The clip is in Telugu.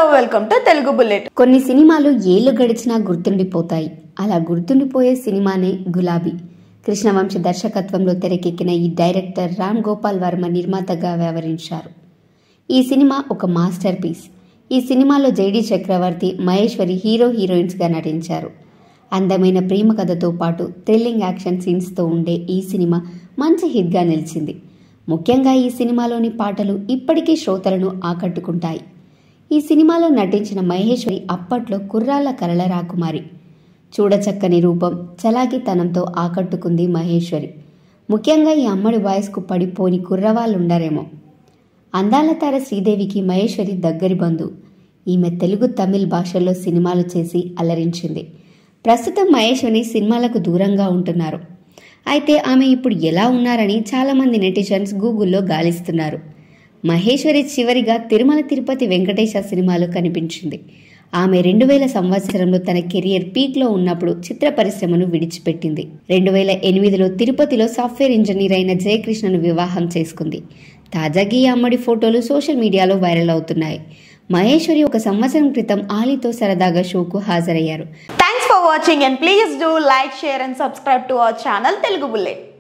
వెల్కమ్ టు తెలుగు బుల్లెట్ కొన్ని సినిమాలు ఏళ్లు గడిచినా గుర్తుండిపోతాయి అలా గుర్తుండిపోయే సినిమానే గులాబీ కృష్ణవంశ దర్శకత్వంలో తెరకెక్కిన ఈ డైరెక్టర్ రామ్ గోపాల్ వర్మ నిర్మాతగా వ్యవహరించారు ఈ సినిమా ఒక మాస్టర్ పీస్ ఈ సినిమాలో జైడి చక్రవర్తి మహేశ్వరి హీరో హీరోయిన్స్గా నటించారు అందమైన ప్రేమ కథతో పాటు థ్రిల్లింగ్ యాక్షన్ సీన్స్తో ఉండే ఈ సినిమా మంచి హిట్గా నిలిచింది ముఖ్యంగా ఈ సినిమాలోని పాటలు ఇప్పటికీ శ్రోతలను ఆకట్టుకుంటాయి ఈ సినిమాలో నటించిన మహేశ్వరి అప్పట్లో కుర్రాళ్ళ కరళ రాకుమారి చూడచక్కని రూపం చలాకితనంతో ఆకట్టుకుంది మహేశ్వరి ముఖ్యంగా ఈ అమ్మడి వాయిస్కు పడిపోని కుర్రవాళ్ళుండరేమో అందాల తార శ్రీదేవికి మహేశ్వరి దగ్గరి బంధు ఈమె తెలుగు తమిళ్ భాషల్లో సినిమాలు చేసి అలరించింది ప్రస్తుతం మహేశ్వరి సినిమాలకు దూరంగా ఉంటున్నారు అయితే ఆమె ఇప్పుడు ఎలా ఉన్నారని చాలామంది నెటిజన్స్ గూగుల్లో గాలిస్తున్నారు మహేశ్వరి చివరిగా తిరుమల తిరుపతి వెంకటేశ సినిమాలో కనిపించింది ఆమె రెండు వేల సంవత్సరంలో తన కెరియర్ పీక్లో ఉన్నప్పుడు చిత్ర పరిశ్రమను విడిచిపెట్టింది రెండు వేల ఎనిమిదిలో తిరుపతిలో సాఫ్ట్వేర్ ఇంజనీర్ అయిన జయకృష్ణను వివాహం చేసుకుంది తాజాగా ఈ అమ్మడి ఫోటోలు సోషల్ మీడియాలో వైరల్ అవుతున్నాయి మహేశ్వరి ఒక సంవత్సరం క్రితం ఆలీతో సరదాగా షోకు హాజరయ్యారు thanks for watching and please do like share and subscribe to our channel Telugu bullet